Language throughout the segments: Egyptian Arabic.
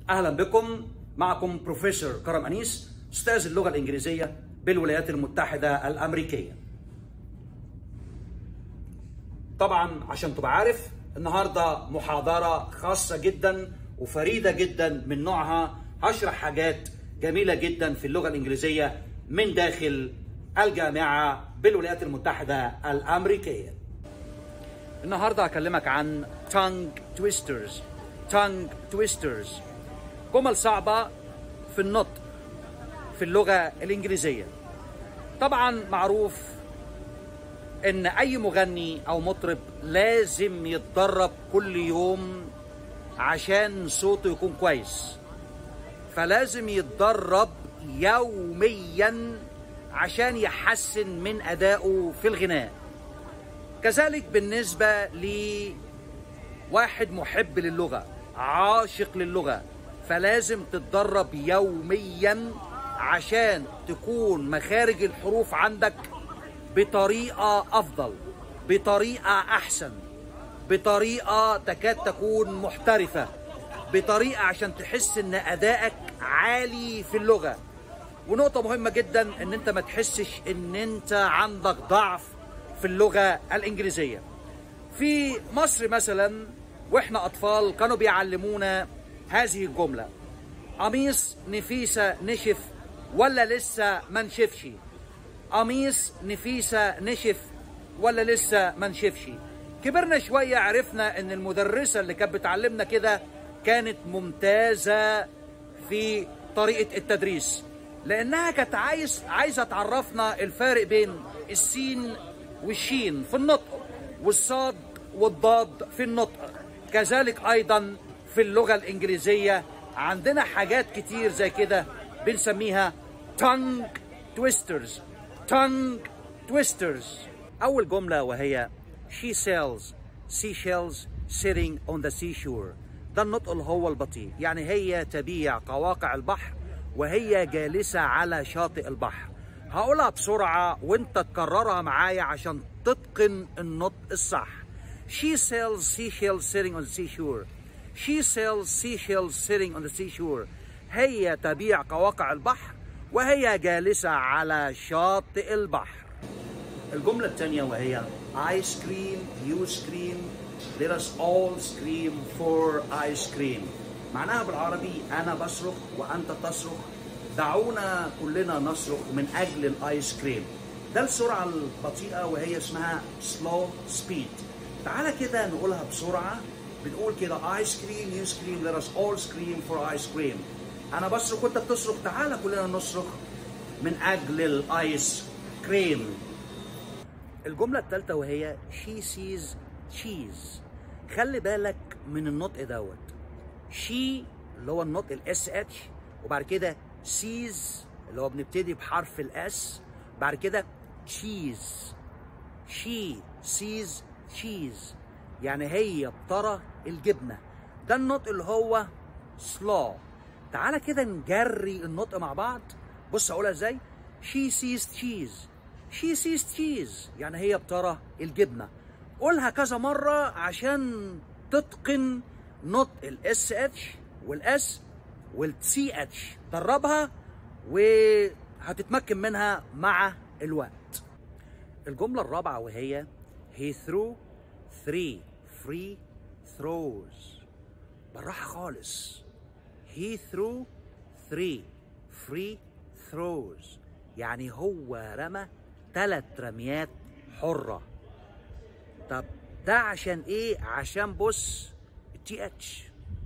اهلا بكم معكم بروفيسور كرم انيس استاذ اللغه الانجليزيه بالولايات المتحده الامريكيه. طبعا عشان تبقى عارف النهارده محاضره خاصه جدا وفريده جدا من نوعها هشرح حاجات جميله جدا في اللغه الانجليزيه من داخل الجامعه بالولايات المتحده الامريكيه. النهارده هكلمك عن tongue twisters tongue twisters جمل صعبة في النطق في اللغة الإنجليزية طبعا معروف إن أي مغني أو مطرب لازم يتدرب كل يوم عشان صوته يكون كويس فلازم يتدرب يوميا عشان يحسن من أدائه في الغناء كذلك بالنسبة لواحد محب للغة عاشق للغة فلازم تتدرب يوميا عشان تكون مخارج الحروف عندك بطريقة أفضل بطريقة أحسن بطريقة تكاد تكون محترفة بطريقة عشان تحس إن أدائك عالي في اللغة ونقطة مهمة جدا إن أنت ما تحسش إن أنت عندك ضعف في اللغة الإنجليزية في مصر مثلا وإحنا أطفال كانوا بيعلمونا هذه الجملة قميص نفيسة نشف ولا لسه ما نشفش قميص نفيسة نشف ولا لسه ما نشفش كبرنا شوية عرفنا ان المدرسة اللي كانت بتعلمنا كده كانت ممتازة في طريقة التدريس لانها كانت عايز عايزة تعرفنا الفارق بين السين والشين في النطق والصاد والضاد في النطق كذلك ايضا في اللغة الإنجليزية عندنا حاجات كتير زي كده بنسميها tongue twisters tongue twisters أول جملة وهي she sells seashells sitting on the seashore ده النطق اللي هو البطيء يعني هي تبيع قواقع البحر وهي جالسة على شاطئ البحر هقولها بسرعة وانت تكررها معايا عشان تتقن النطق الصح she sells seashells sitting on the seashore She sells seashells sitting on the seashore. هي تبيع قواقع البحر وهي جالسة على شاطئ البحر. الجملة الثانية وهي I scream, you scream, let us all scream for ice cream. معناها بالعربي أنا بصرخ وأنت تصرخ دعونا كلنا نصرخ من أجل الآيس كريم. ده السرعة البطيئة وهي اسمها slow speed. تعالى كده نقولها بسرعة بنقول كده ايس كريم يو سكريم let us all scream for ice cream انا بصرخ وانت بتصرخ تعالى كلنا نصرخ من اجل الايس كريم الجملة الثالثة وهي she sees cheese خلي بالك من النطق دوت she اللي هو النطق الاس اتش وبعد كده sees اللي هو بنبتدي بحرف الاس بعد كده cheese she sees cheese يعني هي بترى الجبنة ده النطق اللي هو سلو تعالى كده نجري النطق مع بعض بص اقولها ازاي she sees cheese she sees cheese يعني هي بترى الجبنة قولها كذا مرة عشان تتقن نطق الاس اتش والاس والسي اتش دربها وهتتمكن منها مع الوقت الجملة الرابعة وهي he threw three free throws بالراحة خالص he threw three free throws يعني هو رمى ثلاث رميات حرة طب ده عشان ايه عشان بص التي اتش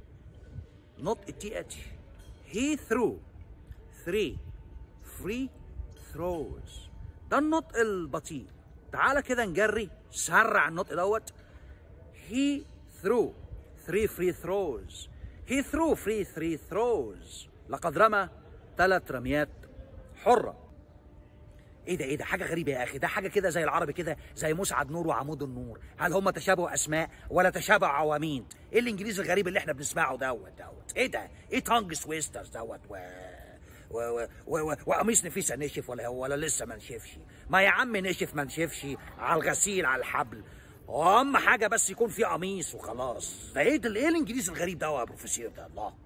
نوت التي اتش he threw three free throws ده النطق البطيء تعالى كده نجري سرع النطق دوت he threw three free throws he threw free three throws لقد رمى ثلاث رميات حرة ايه ده ايه ده حاجة غريبة يا اخي ده حاجة كده زي العربي كده زي مسعد نور وعمود النور هل هم تشابه اسماء ولا تشابه عواميد ايه الانجليزي الغريب اللي احنا بنسمعه دوت دوت ايه ده ايه تانج سويسترز دوت و... و... و... و... وقميص نفيسه نشف ولا هو ولا لسه ما نشفش ما يا عم نشف ما نشفش على الغسيل على الحبل اهم حاجه بس يكون في قميص وخلاص ده ايه ده ايه الانجليزي الغريب ده يا بروفيسور ده الله